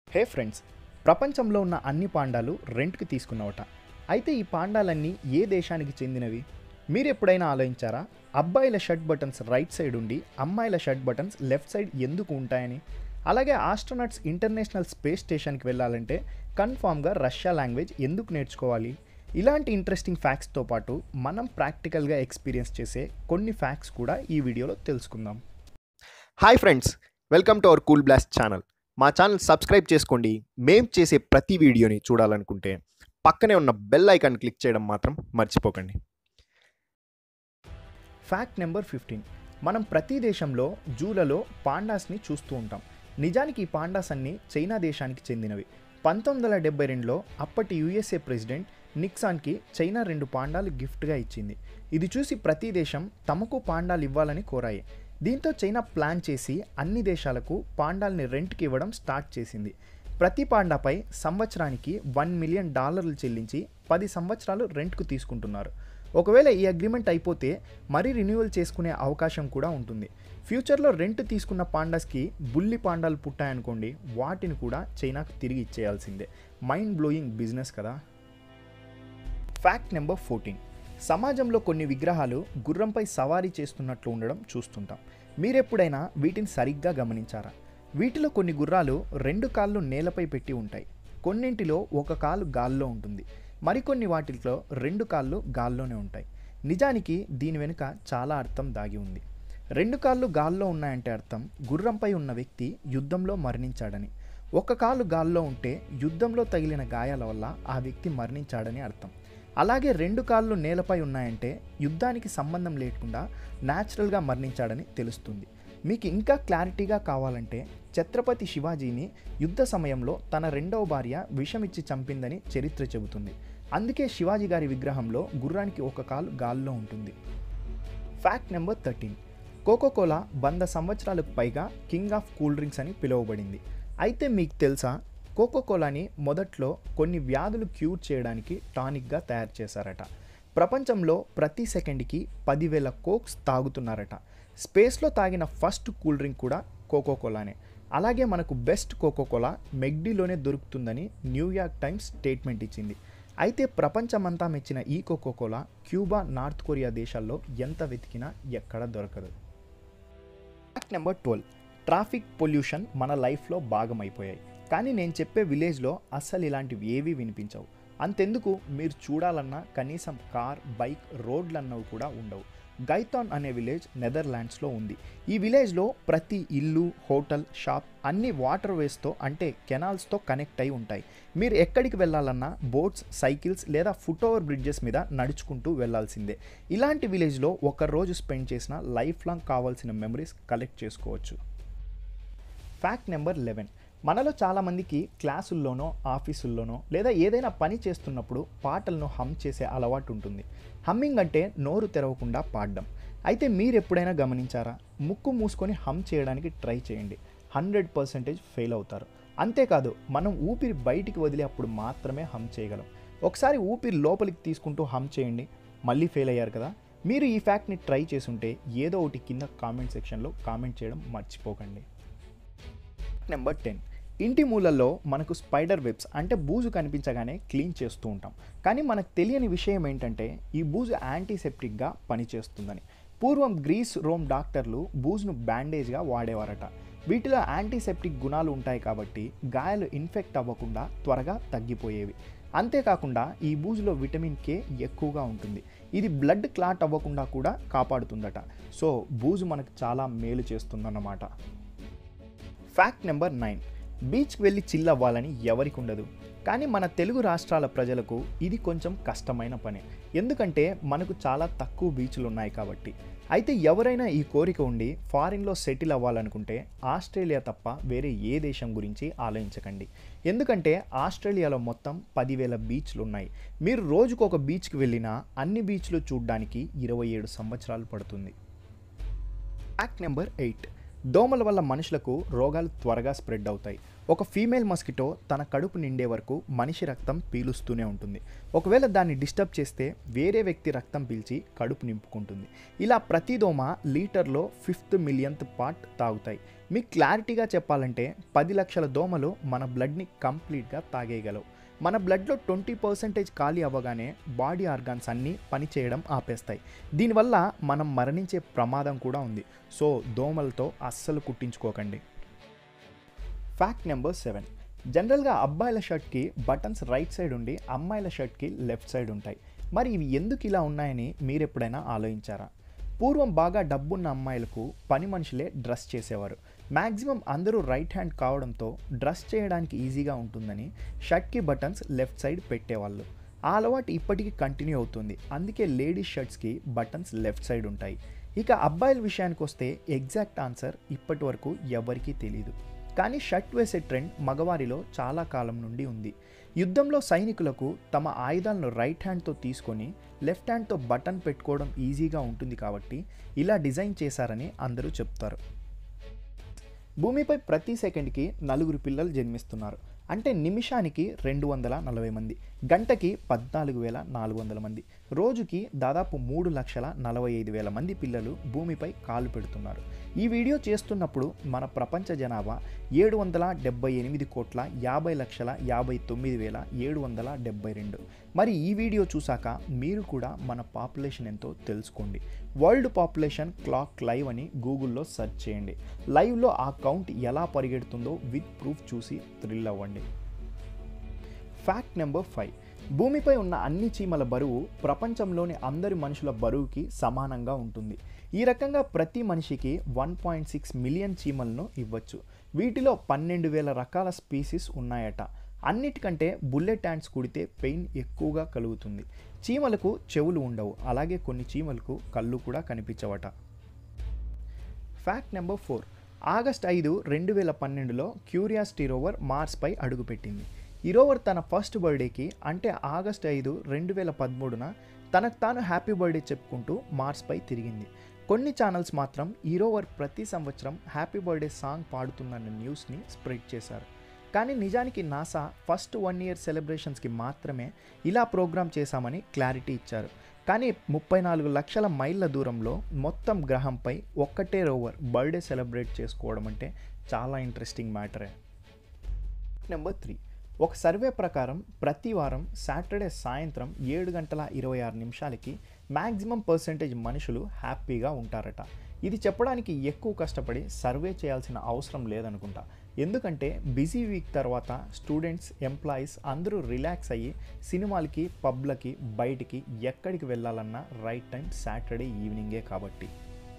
హే friends ప్రపంచంలో ఉన్న అన్ని పాండాలు రెంట్కి తీసుకున్నవట అయితే ఈ పాండాలన్నీ ఏ దేశానికి చెందినవి మీరు ఎప్పుడైనా ఆలోచించారా అబ్బాయిల షర్ట్ బటన్స్ రైట్ సైడ్ ఉండి అమ్మాయిల షర్ట్ బటన్స్ లెఫ్ట్ సైడ్ ఎందుకు ఉంటాయని అలాగే ఆస్ట్రోనట్స్ ఇంటర్నేషనల్ స్పేస్ స్టేషన్కి వెళ్ళాలంటే కన్ఫామ్గా రష్యా లాంగ్వేజ్ ఎందుకు నేర్చుకోవాలి ఇలాంటి ఇంట్రెస్టింగ్ ఫ్యాక్ట్స్తో పాటు మనం ప్రాక్టికల్గా ఎక్స్పీరియన్స్ చేసే కొన్ని ఫ్యాక్ట్స్ కూడా ఈ వీడియోలో తెలుసుకుందాం hi friends welcome to our cool blast channel మా ఛానల్ సబ్స్క్రైబ్ చేసుకోండి మేం చేసే ప్రతి వీడియోని చూడాలనుకుంటే పక్కనే ఉన్న బెల్ ఐకాన్ క్లిక్ చేయడం మాత్రం మర్చిపోకండి ఫ్యాక్ట్ నెంబర్ ఫిఫ్టీన్ మనం ప్రతి దేశంలో జూలలో పాండాస్ని చూస్తూ ఉంటాం నిజానికి ఈ పాండాస్ అన్ని చైనా దేశానికి చెందినవి పంతొమ్మిది వందల డెబ్బై రెండులో అప్పటి యుఎస్ఏ ప్రెసిడెంట్ నిక్సాన్కి చైనా రెండు పాండాలు గిఫ్ట్గా ఇచ్చింది ఇది చూసి ప్రతి దేశం తమకు పాండాలు ఇవ్వాలని కోరాయి దీంతో చైనా ప్లాన్ చేసి అన్ని దేశాలకు పాండాల్ని రెంట్కి ఇవ్వడం స్టార్ట్ చేసింది ప్రతి పాండాపై సంవత్సరానికి వన్ మిలియన్ డాలర్లు చెల్లించి పది సంవత్సరాలు రెంట్కు తీసుకుంటున్నారు ఒకవేళ ఈ అగ్రిమెంట్ అయిపోతే మరీ రిన్యూవల్ చేసుకునే అవకాశం కూడా ఉంటుంది ఫ్యూచర్లో రెంట్ తీసుకున్న పాండాస్కి బుల్లి పాండాలు పుట్టాయనుకోండి వాటిని కూడా చైనాకు తిరిగి ఇచ్చేయాల్సిందే మైండ్ బ్లోయింగ్ బిజినెస్ కదా ఫ్యాక్ట్ నెంబర్ ఫోర్టీన్ సమాజంలో కొన్ని విగ్రహాలు గుర్రంపై సవారీ చేస్తున్నట్లు ఉండడం చూస్తుంటాం మీరెప్పుడైనా వీటిని సరిగ్గా గమనించారా వీటిలో కొన్ని గుర్రాలు రెండు కాళ్ళు నేలపై పెట్టి ఉంటాయి కొన్నింటిలో ఒక కాలు గాల్లో ఉంటుంది మరికొన్ని వాటిలో రెండు కాళ్ళు గాల్లోనే ఉంటాయి నిజానికి దీని వెనుక చాలా అర్థం దాగి ఉంది రెండు కాళ్ళు గాల్లో ఉన్నాయంటే అర్థం గుర్రంపై ఉన్న వ్యక్తి యుద్ధంలో మరణించాడని ఒక కాలు గాల్లో ఉంటే యుద్ధంలో తగిలిన గాయాల వల్ల ఆ వ్యక్తి మరణించాడని అర్థం అలాగే రెండు కాళ్ళు నేలపై ఉన్నాయంటే యుద్ధానికి సంబంధం లేకుండా న్యాచురల్గా మరణించాడని తెలుస్తుంది మీకు ఇంకా క్లారిటీగా కావాలంటే ఛత్రపతి శివాజీని యుద్ధ సమయంలో తన రెండవ భార్య విషమిచ్చి చంపిందని చరిత్ర చెబుతుంది అందుకే శివాజీ గారి విగ్రహంలో గుర్రానికి ఒక కాలు గాల్లో ఉంటుంది ఫ్యాక్ట్ నెంబర్ థర్టీన్ కోకోకోలా వంద సంవత్సరాలకు పైగా కింగ్ ఆఫ్ కూల్ డ్రింక్స్ అని పిలువబడింది అయితే మీకు తెలుసా కోకోకోలాని మొదట్లో కొన్ని వ్యాధులు క్యూర్ చేయడానికి టానిక్గా తయారు చేశారట ప్రపంచంలో ప్రతి సెకండ్కి పదివేల కోక్స్ తాగుతున్నారట స్పేస్లో తాగిన ఫస్ట్ కూల్ డ్రింక్ కూడా కోకోకోలానే అలాగే మనకు బెస్ట్ కోకోకోలా మెగ్డీలోనే దొరుకుతుందని న్యూయార్క్ టైమ్స్ స్టేట్మెంట్ ఇచ్చింది అయితే ప్రపంచమంతా మెచ్చిన ఈ కోకోకోలా క్యూబా నార్త్ కొరియా దేశాల్లో ఎంత వెతికినా ఎక్కడ దొరకదు fact number twelve traffic pollution మన లైఫ్లో భాగమైపోయాయి కానీ నేను చెప్పే విలేజ్లో అస్సలు ఇలాంటివి ఏవీ వినిపించవు అంతెందుకు మీరు చూడాలన్నా కనీసం కార్ బైక్ రోడ్లన్నవి కూడా ఉండవు గైథాన్ అనే విలేజ్ నెదర్లాండ్స్లో ఉంది ఈ విలేజ్లో ప్రతి ఇల్లు హోటల్ షాప్ అన్ని వాటర్ వేస్తో అంటే కెనాల్స్తో కనెక్ట్ అయి ఉంటాయి మీరు ఎక్కడికి వెళ్ళాలన్నా బోట్స్ సైకిల్స్ లేదా ఫుట్ ఓవర్ బ్రిడ్జెస్ మీద నడుచుకుంటూ వెళ్ళాల్సిందే ఇలాంటి విలేజ్లో ఒక రోజు స్పెండ్ చేసిన లైఫ్ లాంగ్ కావాల్సిన మెమరీస్ కలెక్ట్ చేసుకోవచ్చు ఫ్యాక్ట్ నెంబర్ లెవెన్ మనలో చాలామందికి క్లాసుల్లోనో ఆఫీసుల్లోనో లేదా ఏదైనా పని చేస్తున్నప్పుడు పాటలను హమ్ చేసే అలవాటు ఉంటుంది హమ్మింగ్ అంటే నోరు తెరవకుండా పాడడం అయితే మీరు ఎప్పుడైనా గమనించారా ముక్కు మూసుకొని హమ్ చేయడానికి ట్రై చేయండి హండ్రెడ్ పర్సెంటేజ్ ఫెయిల్ అవుతారు అంతేకాదు మనం ఊపిరి బయటికి వదిలే అప్పుడు మాత్రమే హమ్ చేయగలం ఒకసారి ఊపిరి లోపలికి తీసుకుంటూ హమ్ చేయండి మళ్ళీ ఫెయిల్ అయ్యారు కదా మీరు ఈ ఫ్యాక్ట్ని ట్రై చేసుంటే ఏదో ఒకటి కింద కామెంట్ సెక్షన్లో కామెంట్ చేయడం మర్చిపోకండి నెంబర్ టెన్ ఇంటి మూలల్లో మనకు స్పైడర్ వెబ్స్ అంటే బూజు కనిపించగానే క్లీన్ చేస్తూ ఉంటాం కానీ మనకు తెలియని విషయం ఏంటంటే ఈ బూజు యాంటీసెప్టిక్గా పనిచేస్తుందని పూర్వం గ్రీస్ రోమ్ డాక్టర్లు బూజును బ్యాండేజ్గా వాడేవారట వీటిలో యాంటీసెప్టిక్ గుణాలు ఉంటాయి కాబట్టి గాయాలు ఇన్ఫెక్ట్ అవ్వకుండా త్వరగా తగ్గిపోయేవి అంతేకాకుండా ఈ బూజులో విటమిన్ కే ఎక్కువగా ఉంటుంది ఇది బ్లడ్ క్లాట్ అవ్వకుండా కూడా కాపాడుతుందట సో బూజు మనకు చాలా మేలు చేస్తుందన్నమాట ఫ్యాక్ట్ నెంబర్ నైన్ బీచ్కి వెళ్ళి చిల్ అవ్వాలని ఎవరికి ఉండదు కానీ మన తెలుగు రాష్ట్రాల ప్రజలకు ఇది కొంచెం కష్టమైన పని ఎందుకంటే మనకు చాలా తక్కువ బీచ్లు ఉన్నాయి కాబట్టి అయితే ఎవరైనా ఈ కోరిక ఉండి ఫారిన్లో సెటిల్ అవ్వాలనుకుంటే ఆస్ట్రేలియా తప్ప వేరే ఏ దేశం గురించి ఆలోచించకండి ఎందుకంటే ఆస్ట్రేలియాలో మొత్తం పదివేల బీచ్లు ఉన్నాయి మీరు రోజుకు ఒక బీచ్కి వెళ్ళినా అన్ని బీచ్లు చూడడానికి ఇరవై ఏడు సంవత్సరాలు పడుతుంది ఫ్యాక్ట్ నెంబర్ ఎయిట్ దోమల వల్ల మనుషులకు రోగాలు త్వరగా స్ప్రెడ్ అవుతాయి ఒక ఫీమేల్ మస్కిటో తన కడుపు నిండే వరకు మనిషి రక్తం పీలుస్తూనే ఉంటుంది ఒకవేళ దాన్ని డిస్టర్బ్ చేస్తే వేరే వ్యక్తి రక్తం పీల్చి కడుపు నింపుకుంటుంది ఇలా ప్రతి దోమ లీటర్లో ఫిఫ్త్ మిలియన్త్ పార్ట్ తాగుతాయి మీకు క్లారిటీగా చెప్పాలంటే పది లక్షల దోమలు మన బ్లడ్ని కంప్లీట్గా తాగేయగలవు మన బ్లడ్లో ట్వంటీ పర్సెంటేజ్ ఖాళీ అవ్వగానే బాడీ ఆర్గాన్స్ అన్నీ పనిచేయడం ఆపేస్తాయి దీనివల్ల మనం మరణించే ప్రమాదం కూడా ఉంది సో దోమలతో అస్సలు కుట్టించుకోకండి ఫ్యాక్ట్ నెంబర్ సెవెన్ జనరల్గా అబ్బాయిల షర్ట్కి బటన్స్ రైట్ సైడ్ ఉండి అమ్మాయిల షర్ట్కి లెఫ్ట్ సైడ్ ఉంటాయి మరి ఇవి ఎందుకు ఇలా ఉన్నాయని మీరు ఎప్పుడైనా ఆలోచించారా పూర్వం బాగా డబ్బున్న అమ్మాయిలకు పని మనుషులే డ్రెస్ చేసేవారు మ్యాక్సిమం అందరూ రైట్ హ్యాండ్ కావడంతో డ్రెస్ చేయడానికి ఈజీగా ఉంటుందని షర్ట్కి బటన్స్ లెఫ్ట్ సైడ్ పెట్టేవాళ్ళు ఆ అలవాటు ఇప్పటికీ కంటిన్యూ అవుతుంది అందుకే లేడీస్ షర్ట్స్కి బటన్స్ లెఫ్ట్ సైడ్ ఉంటాయి ఇక అబ్బాయిల విషయానికి వస్తే ఎగ్జాక్ట్ ఆన్సర్ ఇప్పటి వరకు ఎవరికీ తెలియదు కానీ షర్ట్ వేసే ట్రెండ్ మగవారిలో చాలా కాలం నుండి ఉంది యుద్ధంలో సైనికులకు తమ ఆయుధాలను రైట్ హ్యాండ్తో తీసుకొని లెఫ్ట్ హ్యాండ్తో బటన్ పెట్టుకోవడం ఈజీగా ఉంటుంది కాబట్టి ఇలా డిజైన్ చేశారని అందరూ చెప్తారు భూమిపై ప్రతి సెకండ్కి నలుగురు పిల్లలు జన్మిస్తున్నారు అంటే నిమిషానికి రెండు వందల నలభై మంది గంటకి పద్నాలుగు వేల నాలుగు వందల మంది రోజుకి దాదాపు మూడు లక్షల నలభై ఐదు వేల మంది పిల్లలు భూమిపై కాలు పెడుతున్నారు ఈ వీడియో చేస్తున్నప్పుడు మన ప్రపంచ జనాభా ఏడు వందల డెబ్బై ఎనిమిది కోట్ల యాభై లక్షల యాభై తొమ్మిది వేల ఏడు వందల డెబ్బై రెండు మరి ఈ వీడియో చూసాక మీరు కూడా మన పాపులేషన్ ఎంతో తెలుసుకోండి వరల్డ్ పాపులేషన్ క్లాక్ లైవ్ అని గూగుల్లో సెర్చ్ చేయండి లైవ్లో ఆ కౌంట్ ఎలా పరిగెడుతుందో విత్ ప్రూఫ్ చూసి థ్రిల్ అవ్వండి ఫ్యాక్ట్ నెంబర్ ఫైవ్ భూమిపై ఉన్న అన్ని చీమల బరువు ప్రపంచంలోని అందరి మనుషుల బరువుకి సమానంగా ఉంటుంది ఈ రకంగా ప్రతి మనిషికి వన్ పాయింట్ సిక్స్ మిలియన్ చీమలను ఇవ్వచ్చు వీటిలో పన్నెండు వేల రకాల స్పీసీస్ ఉన్నాయట అన్నిటికంటే బుల్లెట్ హ్యాండ్స్ కుడితే పెయిన్ ఎక్కువగా కలుగుతుంది చీమలకు చెవులు ఉండవు అలాగే కొన్ని చీమలకు కళ్ళు కూడా కనిపించవట ఫ్యాక్ట్ నెంబర్ ఫోర్ ఆగస్ట్ ఐదు రెండు వేల పన్నెండులో క్యూరియాసిటీ రోవర్ మార్స్పై అడుగుపెట్టింది ఈ రోవర్ తన ఫస్ట్ బర్త్డేకి అంటే ఆగస్ట్ ఐదు రెండు వేల పదమూడున తనకు తాను హ్యాపీ బర్త్డే చెప్పుకుంటూ మార్స్పై తిరిగింది కొన్ని ఛానల్స్ మాత్రం ఈ రోవర్ ప్రతి సంవత్సరం హ్యాపీ బర్త్డే సాంగ్ పాడుతుందన్న న్యూస్ని స్ప్రెడ్ చేశారు కానీ నిజానికి నాసా ఫస్ట్ వన్ ఇయర్ సెలబ్రేషన్స్కి మాత్రమే ఇలా ప్రోగ్రామ్ చేశామని క్లారిటీ ఇచ్చారు కానీ ముప్పై నాలుగు లక్షల మైళ్ళ దూరంలో మొత్తం గ్రహంపై ఒక్కటే రోవర్ బర్త్డే సెలబ్రేట్ చేసుకోవడం అంటే చాలా ఇంట్రెస్టింగ్ మ్యాటరే నెంబర్ త్రీ ఒక సర్వే ప్రకారం ప్రతి వారం సాటర్డే సాయంత్రం ఏడు గంటల ఇరవై ఆరు నిమిషాలకి మ్యాక్సిమం పర్సెంటేజ్ మనుషులు హ్యాపీగా ఉంటారట ఇది చెప్పడానికి ఎక్కువ కష్టపడి సర్వే చేయాల్సిన అవసరం లేదనుకుంటా ఎందుకంటే బిజీ వీక్ తర్వాత స్టూడెంట్స్ ఎంప్లాయీస్ అందరూ రిలాక్స్ అయ్యి సినిమాలకి పబ్లకి బయటికి ఎక్కడికి వెళ్ళాలన్నా రైట్ టైం సాటర్డే ఈవినింగే కాబట్టి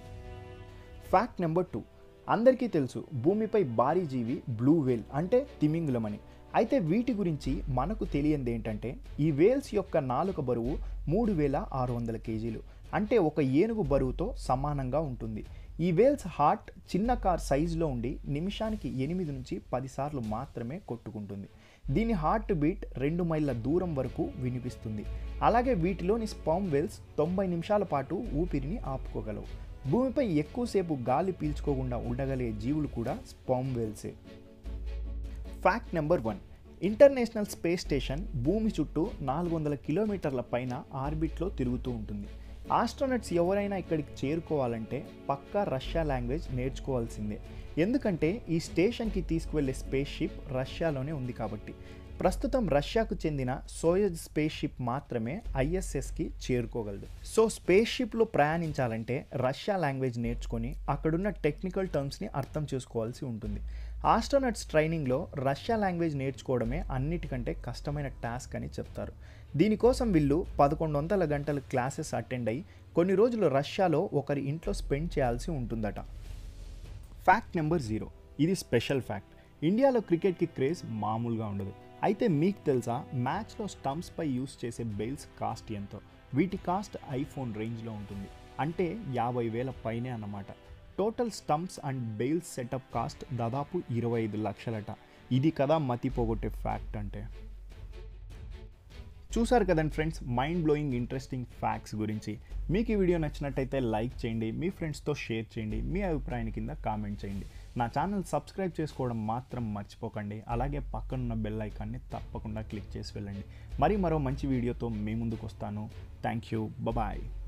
ఫ్యాక్ట్ నెంబర్ టూ అందరికీ తెలుసు భూమిపై భారీ జీవి బ్లూ వేల్ అంటే తిమింగులమని అయితే వీటి గురించి మనకు తెలియంది ఏంటంటే ఈ వేల్స్ యొక్క నాలుక బరువు మూడు వేల ఆరు వందల కేజీలు అంటే ఒక ఏనుగు బరువుతో సమానంగా ఉంటుంది ఈ వేల్స్ హార్ట్ చిన్న కార్ సైజులో ఉండి నిమిషానికి ఎనిమిది నుంచి పది సార్లు మాత్రమే కొట్టుకుంటుంది దీని హార్ట్ బీట్ రెండు మైళ్ళ దూరం వరకు వినిపిస్తుంది అలాగే వీటిలోని స్పర్మ్ వేల్స్ తొంభై నిమిషాల పాటు ఊపిరిని ఆపుకోగలవు భూమిపై ఎక్కువసేపు గాలి పీల్చుకోకుండా ఉండగలిగే జీవులు కూడా స్పర్మ్ వేల్సే fact number one international space station భూమి చుట్టూ నాలుగు వందల కిలోమీటర్ల పైన ఆర్బిట్లో తిరుగుతూ ఉంటుంది ఆస్ట్రోనట్స్ ఎవరైనా ఇక్కడికి చేరుకోవాలంటే పక్కా రష్యా లాంగ్వేజ్ నేర్చుకోవాల్సిందే ఎందుకంటే ఈ స్టేషన్కి తీసుకువెళ్ళే స్పేస్ షిప్ రష్యాలోనే ఉంది కాబట్టి ప్రస్తుతం రష్యాకు చెందిన సోయజ్ స్పేస్ షిప్ మాత్రమే ఐఎస్ఎస్కి చేరుకోగలదు సో స్పేస్ షిప్లో ప్రయాణించాలంటే రష్యా లాంగ్వేజ్ నేర్చుకొని అక్కడున్న టెక్నికల్ టర్మ్స్ని అర్థం చేసుకోవాల్సి ఉంటుంది ఆస్ట్రోనట్స్ ట్రైనింగ్లో రష్యా లాంగ్వేజ్ నేర్చుకోవడమే అన్నిటికంటే కష్టమైన టాస్క్ అని చెప్తారు దీనికోసం వీళ్ళు పదకొండు వందల గంటల క్లాసెస్ అటెండ్ అయ్యి కొన్ని రోజులు రష్యాలో ఒకరి ఇంట్లో స్పెండ్ చేయాల్సి ఉంటుందట ఫ్యాక్ట్ నెంబర్ జీరో ఇది స్పెషల్ ఫ్యాక్ట్ ఇండియాలో క్రికెట్కి క్రేజ్ మామూలుగా ఉండదు అయితే మీకు తెలుసా మ్యాచ్లో స్టంప్స్పై యూస్ చేసే బెయిల్స్ కాస్ట్ ఎంతో వీటి కాస్ట్ ఐఫోన్ రేంజ్లో ఉంటుంది అంటే యాభై వేల పైనే అన్నమాట total stumps and bails setup cost దాదాపు ఇరవై ఐదు లక్షలట ఇది కదా మతి పోగొట్టే ఫ్యాక్ట్ అంటే చూసారు కదండి friends mind blowing interesting facts గురించి మీకు ఈ వీడియో నచ్చినట్టయితే లైక్ చేయండి మీ ఫ్రెండ్స్తో షేర్ చేయండి మీ అభిప్రాయాన్ని కింద కామెంట్ చేయండి నా ఛానల్ సబ్స్క్రైబ్ చేసుకోవడం మాత్రం మర్చిపోకండి అలాగే పక్కనున్న బెల్ ఐకాన్ని తప్పకుండా క్లిక్ చేసి వెళ్ళండి మరి మరో మంచి వీడియోతో మీ ముందుకు వస్తాను థ్యాంక్ యూ బాయ్